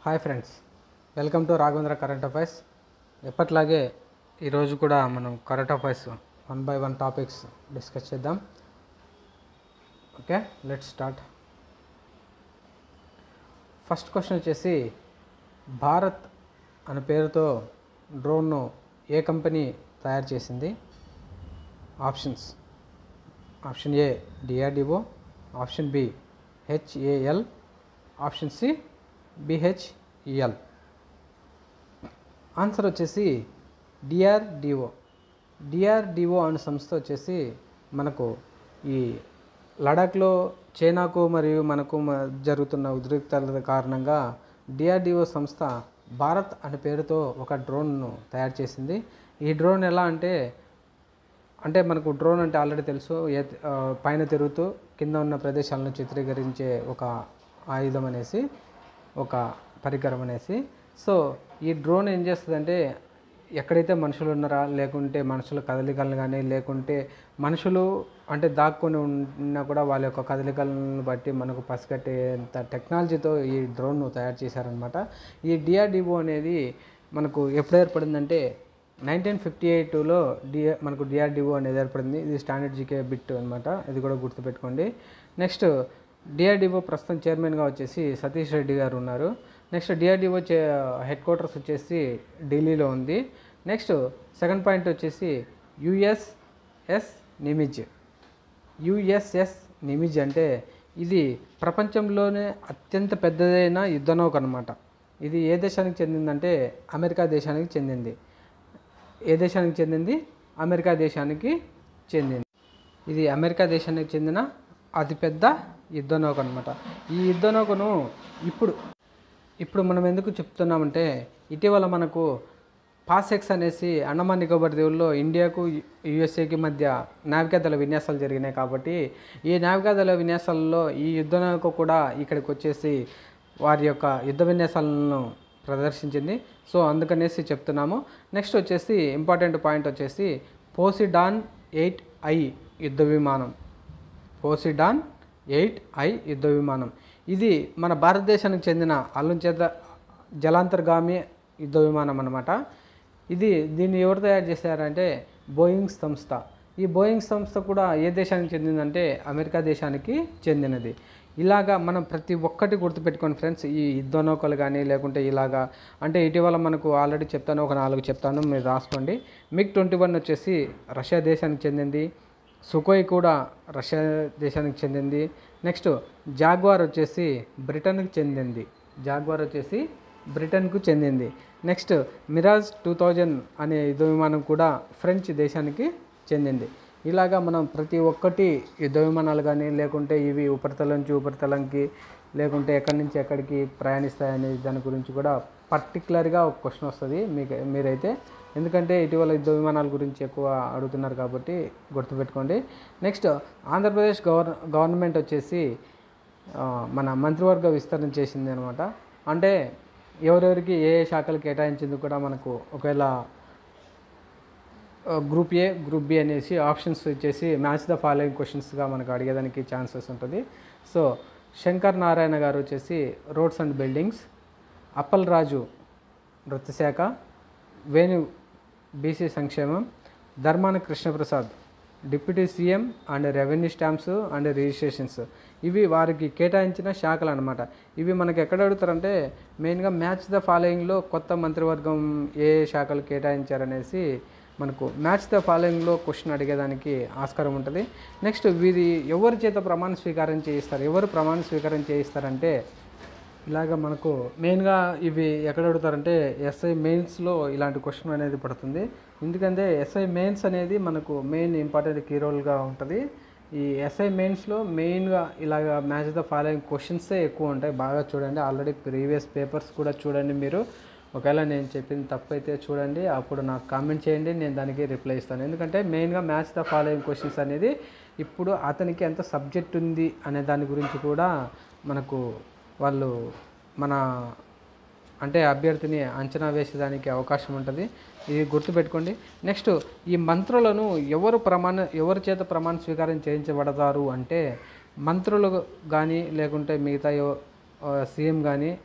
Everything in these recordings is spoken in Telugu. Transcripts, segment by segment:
hi friends welcome to Raghavendra current affairs ఎప్పట్లాగే ఈరోజు కూడా మనం current affairs one by one topics discuss చేద్దాం okay let start first question వచ్చేసి భారత్ అనే పేరుతో డ్రోన్ను ఏ కంపెనీ తయారు చేసింది options option A DRDO option B HAL option C BHEL answer వచ్చేసి డిఆర్డిఓ డిఆర్డిఓ అనే సంస్థ వచ్చేసి మనకు ఈ లడాఖ్లో చైనాకు మరియు మనకు మ- జరుగుతున్న ఉద్రిక్తత కారణంగా డిఆర్డిఓ సంస్థ భారత్ అనే పేరుతో ఒక డ్రోన్ను తయారు చేసింది ఈ డ్రోన్ ఎలా అంటే అంటే మనకు డ్రోన్ అంటే ఆల్రెడీ తెలుసు ఏ ఆ, పైన తిరుగుతూ కింద ఉన్న ప్రదేశాలను చిత్రీకరించే ఒక ఆయుధం అనేసి ఒక పరికరం అనేసి సో ఈ డ్రోన్ ఏం చేస్తుందంటే ఎక్కడైతే మనుషులు ఉన్నారా లేకుంటే మనుషుల కదలికలను కానీ లేకుంటే మనుషులు అంటే దాక్కుని ఉన్నా కూడా వాళ్ళ యొక్క కదలికలను బట్టి మనకు పసిగట్టేంత టెక్నాలజీతో ఈ డ్రోన్ను తయారు చేశారనమాట ఈ డిఆర్డిఓ అనేది మనకు ఎప్పుడు ఏర్పడిందంటే నైన్టీన్ ఫిఫ్టీ ఎయిట్లో డి మనకు డిఆర్డిఓ అనేది ఏర్పడింది ఇది స్టాండర్డ్ జీకే బిట్ అనమాట ఇది కూడా గుర్తుపెట్టుకోండి నెక్స్ట్ డిఆర్డిఓ ప్రస్తుతం చైర్మన్గా వచ్చేసి సతీష్ రెడ్డి గారు ఉన్నారు నెక్స్ట్ డిఆర్డిఓ చే హెడ్ క్వార్టర్స్ వచ్చేసి ఢిల్లీలో ఉంది నెక్స్ట్ సెకండ్ పాయింట్ వచ్చేసి యుఎస్ఎస్ నిమిజ్ యుఎస్ఎస్ నిమిజ్ అంటే ఇది ప్రపంచంలోనే అత్యంత పెద్దదైన యుద్ధ నౌక అనమాట ఇది ఏ దేశానికి చెందిందంటే అమెరికా దేశానికి చెందింది ఏ దేశానికి చెందింది అమెరికా దేశానికి చెందింది ఇది అమెరికా దేశానికి చెందిన అతిపెద్ద యుద్ధ నౌక అనమాట ఈ యుద్ధ నౌకను ఇప్పుడు ఇప్పుడు మనం ఎందుకు చెప్తున్నామంటే ఇటీవల మనకు పాసెక్స్ అనేసి అండమాన్ నికోబార్ దీవుల్లో ఇండియాకు యుఎస్ఏకి మధ్య నావికాదళ విన్యాసాలు జరిగినాయి కాబట్టి ఈ నావికాదళ విన్యాసాలలో ఈ యుద్ధ నౌక కూడా ఇక్కడికి వచ్చేసి వారి యొక్క యుద్ధ విన్యాసాలను ప్రదర్శించింది సో అందుకనేసి చెప్తున్నాము నెక్స్ట్ వచ్చేసి ఇంపార్టెంట్ పాయింట్ వచ్చేసి పోసిడాన్ ఎయిట్ ఐ యుద్ధ విమానం పోసిడాన్ ఎయిట్ ఐ యుద్ధ విమానం ఇది మన భారతదేశానికి చెందిన అల్లుంచేత జలాంతర్గామి యుద్ధ విమానం అన్నమాట ఇది దీన్ని ఎవరు తయారు చేశారంటే బోయింగ్ సంస్థ ఈ బోయింగ్ సంస్థ కూడా ఏ దేశానికి చెందిందంటే అమెరికా దేశానికి చెందినది ఇలాగా మనం ప్రతి ఒక్కటి గుర్తుపెట్టుకోండి ఫ్రెండ్స్ ఈ యుద్ధ నౌకలు కానీ లేకుంటే ఇలాగా అంటే ఇటీవల మనకు ఆల్రెడీ చెప్తాను ఒక నాలుగు చెప్తాను మీరు రాసుకోండి మిగ్ ట్వంటీ వన్ వచ్చేసి రష్యా దేశానికి చెందింది సుకోయ్ కూడా రష్యా దేశానికి చెందింది నెక్స్ట్ జాగ్వార్ వచ్చేసి బ్రిటన్కి చెందింది జాగ్వార్ వచ్చేసి బ్రిటన్కు చెందింది నెక్స్ట్ మిరాజ్ టూ థౌజండ్ అనే యుద్ధ విమానం కూడా ఫ్రెంచ్ దేశానికి చెందింది ఇలాగా మనం ప్రతి ఒక్కటి యుద్ధ విమానాలు కానీ లేకుంటే ఇవి ఉపరితలం నుంచి ఉపరితలంకి లేకుంటే ఎక్కడి నుంచి ఎక్కడికి ప్రయాణిస్తాయనే దాని గురించి కూడా పర్టికులర్గా ఒక క్వశ్చన్ వస్తుంది మీకు మీరైతే ఎందుకంటే ఇటీవల యుద్ధ విమానాల గురించి ఎక్కువ అడుగుతున్నారు కాబట్టి గుర్తుపెట్టుకోండి నెక్స్ట్ ఆంధ్రప్రదేశ్ గవర్ గవర్నమెంట్ వచ్చేసి ఆ, మన మంత్రివర్గ విస్తరణ చేసింది అనమాట అంటే ఎవరెవరికి ఏ ఏ శాఖలు కేటాయించింది కూడా మనకు ఒకవేళ గ్రూప్ ఏ గ్రూప్ బి అనేసి ఆప్షన్స్ వచ్చేసి మ్యాచ్ ద ఫాలోయింగ్ క్వశ్చన్స్గా మనకు అడిగేదానికి ఛాన్సెస్ ఉంటుంది సో శంకర్ నారాయణ గారు వచ్చేసి roads and buildings Appal Raju నృత్యశాఖ వేణు బీసీ సంక్షేమం Dharmana Krishna Prasad deputy CM and revenue stamps and registrations ఇవి వారికి కేటాయించిన శాఖలు అనమాట ఇవి మనకి ఎక్కడ అడుగుతారంటే మెయిన్గా మ్యాచ్ ద ఫాలోయింగ్లో కొత్త మంత్రివర్గం ఏ ఏ శాఖలు కేటాయించారనేసి మనకు మ్యాచ్ ద ఫాలోయింగ్లో క్వశ్చన్ అడిగేదానికి ఆస్కారం ఉంటుంది నెక్స్ట్ వీరి ఎవరి చేత ప్రమాణ స్వీకారం చేయిస్తారు ఎవరు ప్రమాణ స్వీకారం చేయిస్తారంటే ఇలాగ మనకు మెయిన్గా ఇవి ఎక్కడ అడుగుతారంటే ఎస్ఐ మెయిన్స్లో ఇలాంటి క్వశ్చన్ అనేది పడుతుంది ఎందుకంటే ఎస్ఐ మెయిన్స్ అనేది మనకు మెయిన్ ఇంపార్టెంట్ కీ రోల్గా ఉంటుంది ఈ ఎస్ఐ మెయిన్స్లో మెయిన్గా ఇలాగ మ్యాచ్ ద ఫాలోయింగ్ క్వశ్చన్సే ఎక్కువ ఉంటాయి బాగా చూడండి ఆల్రెడీ ప్రీవియస్ పేపర్స్ కూడా చూడండి మీరు ఒకవేళ నేను చెప్పింది తప్పు అయితే చూడండి అప్పుడు నాకు కామెంట్ చేయండి నేను దానికి రిప్లై ఇస్తాను ఎందుకంటే మెయిన్గా మ్యాచ్ ద ఫాలోయింగ్ క్వశ్చన్స్ అనేది ఇప్పుడు అతనికి ఎంత సబ్జెక్ట్ ఉంది అనే దాని గురించి కూడా మనకు వాళ్ళు మన అంటే అభ్యర్థిని అంచనా వేసేదానికి అవకాశం ఉంటుంది ఇది గుర్తుపెట్టుకోండి నెక్స్ట్ ఈ మంత్రులను ఎవరు ప్రమాణ ఎవరి చేత ప్రమాణ స్వీకారం చేయించబడతారు అంటే మంత్రులు కానీ లేకుంటే మిగతా ఎవ- ఆ, సీఎం కానీ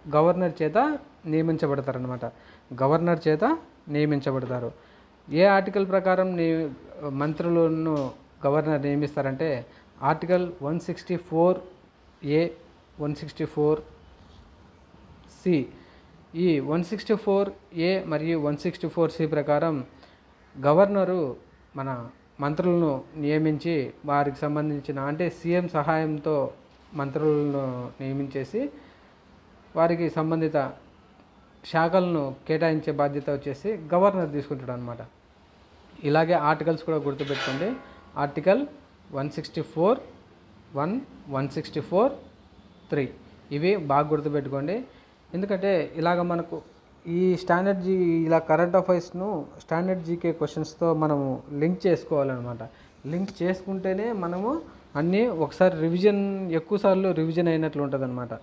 గవర్నర్ చేత నియమించబడతారనమాట గవర్నర్ చేత నియమించబడతారు ఏ ఆర్టికల్ ప్రకారం నీ మంత్రులను గవర్నర్ నియమిస్తారంటే article one sixty four A one sixty four C ఈ వన్ సిక్స్టీ ఫోర్ ఏ మరియు వన్ సిక్స్టీ ఫోర్ సి ప్రకారం గవర్నరు మన మంత్రులను నియమించి వారికి సంబంధించిన అంటే సీఎం సహాయంతో మంత్రులను నియమించేసి వారికి సంబంధిత శాఖలను కేటాయించే బాధ్యత వచ్చేసి గవర్నర్ తీసుకుంటాడు అనమాట ఇలాగే ఆర్టికల్స్ కూడా గుర్తుపెట్టుకోండి article one sixty four one one sixty four three ఇవి బాగా గుర్తుపెట్టుకోండి ఎందుకంటే ఇలాగ మనకు ఈ స్టాండర్డ్ జీ ఇలా కరెంట్ అఫైర్స్ను స్టాండర్డ్ జీకే క్వశ్చన్స్తో మనము లింక్ చేసుకోవాలన్నమాట లింక్ చేసుకుంటేనే మనము అన్నీ ఒకసారి రివిజన్ ఎక్కువసార్లు రివిజన్ అయినట్లు ఉంటుంది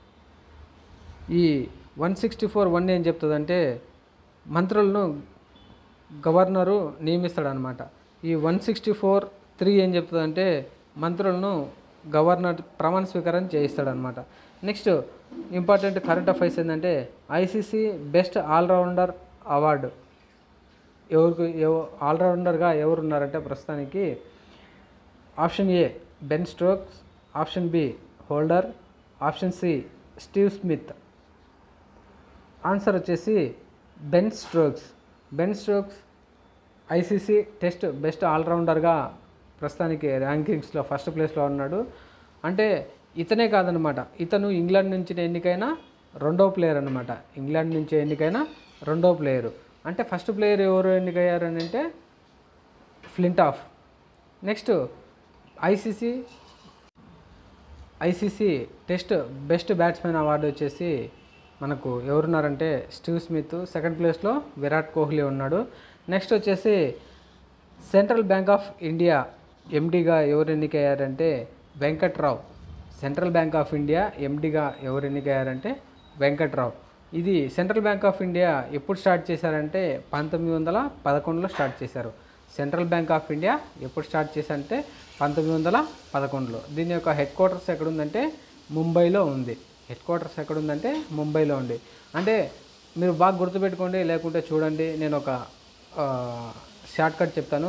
ఈ వన్ సిక్స్టీ ఫోర్ వన్ ఏం చెప్తుందంటే మంత్రులను గవర్నరు నియమిస్తాడనమాట ఈ వన్ సిక్స్టీ ఫోర్ త్రీ ఏం చెప్తుందంటే మంత్రులను గవర్నర్ ప్రమాణ స్వీకారం చేయిస్తాడనమాట నెక్స్ట్ ఇంపార్టెంట్ కరెంట్ అఫైర్స్ ఏంటంటే ఐసీసీ బెస్ట్ ఆల్రౌండర్ అవార్డు ఎవరికి ఎవ ఆల్రౌండర్గా ఎవరున్నారంటే ప్రస్తుతానికి option A Ben Stokes option B Holder option C Steve Smith answer వచ్చేసి Ben Stokes Ben Stokes ICC test best ఆల్రౌండర్గా ప్రస్తుతానికి ర్యాంకింగ్స్లో ఫస్ట్ ప్లేస్లో ఉన్నాడు అంటే ఇతనే కాదనమాట ఇతను ఇంగ్లాండ్ నుంచి ఎన్నికైన రెండో ప్లేయర్ అనమాట ఇంగ్లాండ్ నుంచి ఎన్నికైన రెండో ప్లేయరు అంటే ఫస్ట్ ప్లేయర్ ఎవరు ఎన్నికయ్యారని అంటే Flintoff next ICC ICC test best batsmen award వచ్చేసి మనకు ఎవరున్నారంటే స్టీవ్ స్మిత్ సెకండ్ ప్లేస్లో విరాట్ కోహ్లీ ఉన్నాడు నెక్స్ట్ వచ్చేసి సెంట్రల్ బ్యాంక్ ఆఫ్ ఇండియా ఎండిగా ఎవరు ఎన్నికయ్యారంటే Venkatrao Central Bank of India ఎండిగా ఎవరు ఎన్నికయ్యారంటే వెంకట్రావు ఇది సెంట్రల్ బ్యాంక్ ఆఫ్ ఇండియా ఎప్పుడు స్టార్ట్ చేశారంటే పంతొమ్మిది వందల పదకొండులో స్టార్ట్ చేశారు సెంట్రల్ బ్యాంక్ ఆఫ్ ఇండియా ఎప్పుడు స్టార్ట్ చేశారంటే పంతొమ్మిది వందల పదకొండులో దీని యొక్క హెడ్ క్వార్టర్స్ ఎక్కడుందంటే ముంబైలో ఉంది హెడ్ క్వార్టర్స్ ఎక్కడుందంటే ముంబైలో ఉంది అంటే మీరు బాగా గుర్తుపెట్టుకోండి లేకుంటే చూడండి నేను ఒక షార్ట్ కట్ చెప్తాను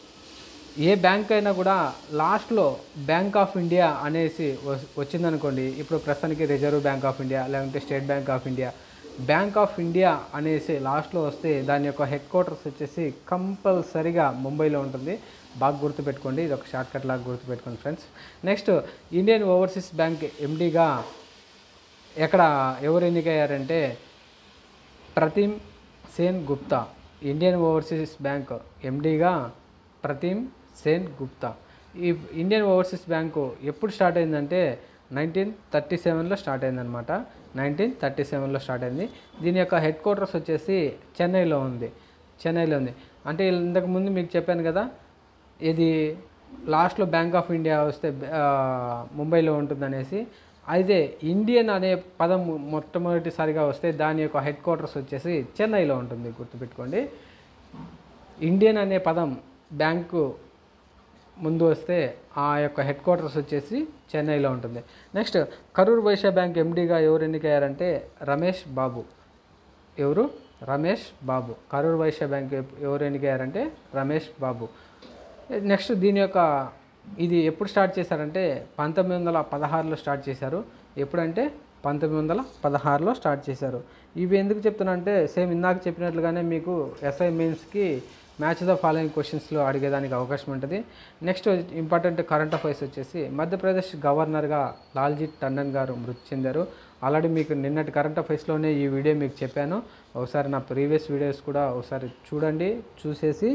ఏ బ్యాంక్ అయినా కూడా లాస్ట్లో బ్యాంక్ ఆఫ్ ఇండియా అనేసి వస్- వచ్చిందనుకోండి ఇప్పుడు ప్రస్తుతానికి రిజర్వ్ బ్యాంక్ ఆఫ్ ఇండియా లేకుంటే State Bank of India Bank of India అనేసి లాస్ట్లో వస్తే దాని యొక్క హెడ్ క్వార్టర్స్ వచ్చేసి కంపల్సరిగా ముంబైలో ఉంటుంది బాగా గుర్తుపెట్టుకోండి ఇది ఒక షార్ట్ కట్ లాగా గుర్తుపెట్టుకోండి friends next Indian Overseas Bank ఎండీగా ఎక్కడ ఎవరు ఎన్నికయ్యారంటే Pratim Sen Gupta Indian Overseas Bank ఎండీగా ప్రతిమ్ సేన్ గుప్తా ఈ ఇండియన్ ఓవర్సీస్ బ్యాంకు ఎప్పుడు స్టార్ట్ అయిందంటే నైన్టీన్ థర్టీ సెవెన్లో స్టార్ట్ అయిందనమాట నైన్టీన్ థర్టీ సెవెన్లో స్టార్ట్ అయింది దీని యొక్క హెడ్ క్వార్టర్స్ వచ్చేసి చెన్నైలో ఉంది చెన్నైలో ఉంది అంటే ఇంతకు ముందు మీకు చెప్పాను కదా ఇది లాస్ట్లో బ్యాంక్ ఆఫ్ ఇండియా వస్తే ఆ, ముంబైలో ఉంటుందనేసి అయితే ఇండియన్ అనే పదం మొట్టమొదటిసారిగా వస్తే దాని యొక్క హెడ్ క్వార్టర్స్ వచ్చేసి చెన్నైలో ఉంటుంది గుర్తుపెట్టుకోండి ఇండియన్ అనే పదం బ్యాంకు ముందు వస్తే ఆ యొక్క హెడ్ క్వార్టర్స్ వచ్చేసి చెన్నైలో ఉంటుంది నెక్స్ట్ కరూర్ వైశ్య బ్యాంక్ ఎండీగా ఎవరు ఎన్నికయ్యారంటే రమేష్ బాబు ఎవరు రమేష్ బాబు కరూర్ వైశ్య బ్యాంక్ ఎప్- ఎవరు ఎన్నికయ్యారంటే రమేష్ బాబు నెక్స్ట్ దీని యొక్క ఇది ఎప్పుడు స్టార్ట్ చేశారంటే పంతొమ్మిది వందల పదహారులో స్టార్ట్ చేశారు ఎప్పుడంటే పంతొమ్మిది వందల పదహారులో స్టార్ట్ చేశారు ఇవి ఎందుకు చెప్తున్నా అంటే సేమ్ ఇందాక చెప్పినట్లుగానే మీకు ఎస్ఐ మీన్స్కి మ్యాచ్ ద ఫాలోయింగ్ క్వశ్చన్స్లో అడిగేదానికి అవకాశం ఉంటుంది నెక్స్ట్ ఇంపార్టెంట్ కరెంట్ అఫైర్స్ వచ్చేసి మధ్యప్రదేశ్ గవర్నర్గా లాల్జీ టండన్ గారు మృతి చెందారు ఆల్రెడీ మీకు నిన్నటి కరెంట్ అఫైర్స్లోనే ఈ వీడియో మీకు చెప్పాను ఒకసారి నా ప్రీవియస్ వీడియోస్ కూడా ఒకసారి చూడండి చూసేసి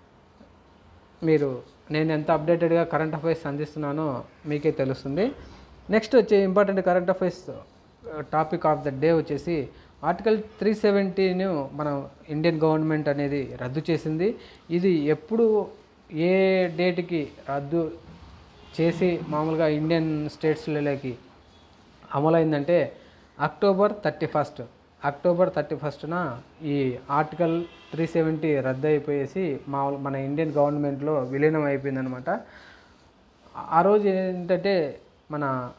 మీరు నేను ఎంత అప్డేటెడ్గా కరెంట్ అఫైర్స్ అందిస్తున్నానో మీకే తెలుస్తుంది నెక్స్ట్ వచ్చే important current affairs topic of the day వచ్చేసి ఆర్టికల్ త్రీ సెవెంటీను మనం ఇండియన్ గవర్నమెంట్ అనేది రద్దు చేసింది ఇది ఎప్పుడు ఏ డేట్కి రద్దు చేసి మామూలుగా ఇండియన్ స్టేట్స్లలోకి అమలైందంటే October thirty first October thirty ఫస్ట్న ఈ ఆర్టికల్ త్రీ సెవెంటీ రద్దు అయిపోయేసి మా మన ఇండియన్ గవర్నమెంట్లో విలీనం అయిపోయిందనమాట ఆ రోజు ఏంటంటే మన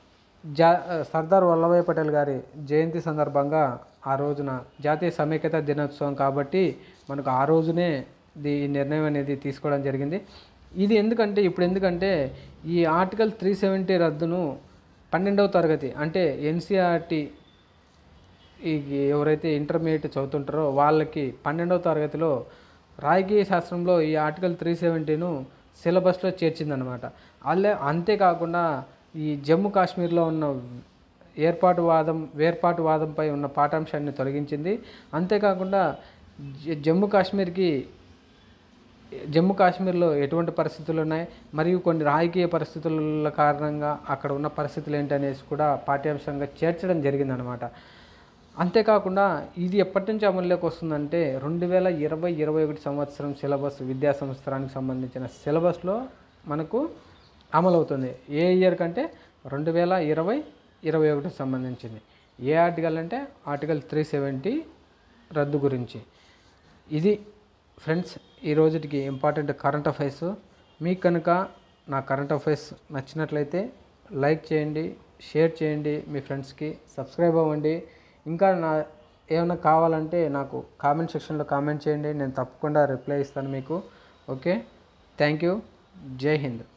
జా సర్దార్ వల్లభాయ్ పటేల్ గారి జయంతి సందర్భంగా ఆ రోజున జాతీయ సమైక్యత దినోత్సవం కాబట్టి మనకు ఆ రోజునే ఈ నిర్ణయం అనేది తీసుకోవడం జరిగింది ఇది ఎందుకంటే ఇప్పుడు ఎందుకంటే ఈ ఆర్టికల్ త్రీ సెవెంటీ రద్దును పన్నెండవ తరగతి అంటే ఎన్సీఆర్టీ ఈ ఎవరైతే ఇంటర్మీడియట్ చదువుతుంటారో వాళ్ళకి పన్నెండవ తరగతిలో రాజకీయ శాస్త్రంలో ఈ ఆర్టికల్ త్రీ సెవెంటీను సిలబస్లో చేర్చిందనమాట అల్లే అంతేకాకుండా ఈ జమ్మూ కాశ్మీర్లో ఉన్న ఏర్పాటువాదం వేర్పాటువాదంపై ఉన్న పాఠాంశాన్ని తొలగించింది అంతేకాకుండా జ- జమ్మూ కాశ్మీర్కి జమ్మూ కాశ్మీర్లో ఎటువంటి పరిస్థితులు ఉన్నాయి మరియు కొన్ని రాజకీయ పరిస్థితుల కారణంగా అక్కడ ఉన్న పరిస్థితులు ఏంటి అనేసి కూడా పాఠ్యాంశంగా చేర్చడం జరిగిందనమాట అంతేకాకుండా ఇది ఎప్పటి నుంచి అమల్లోకి వస్తుందంటే రెండు వేల ఇరవై ఇరవై ఒకటి సంవత్సరం సిలబస్ విద్యా సంవత్సరానికి సంబంధించిన సిలబస్లో మనకు అమలవుతుంది ఏ ఇయర్ కంటే రెండు వేల ఇరవై ఇరవై ఒకటికి సంబంధించింది ఏ ఆర్టికల్ అంటే ఆర్టికల్ త్రీ సెవెంటీ రద్దు గురించి ఇది ఫ్రెండ్స్ ఈ రోజుటికి ఇంపార్టెంట్ కరెంట్ అఫైర్స్ మీకు కనుక నా కరెంట్ అఫైర్స్ నచ్చినట్లయితే లైక్ చేయండి షేర్ చేయండి మీ ఫ్రెండ్స్కి సబ్స్క్రైబ్ అవ్వండి ఇంకా నా ఏమైనా కావాలంటే నాకు కామెంట్ సెక్షన్లో కామెంట్ చేయండి నేను తప్పకుండా రిప్లై ఇస్తాను మీకు ఓకే థ్యాంక్ యూ జై హింద్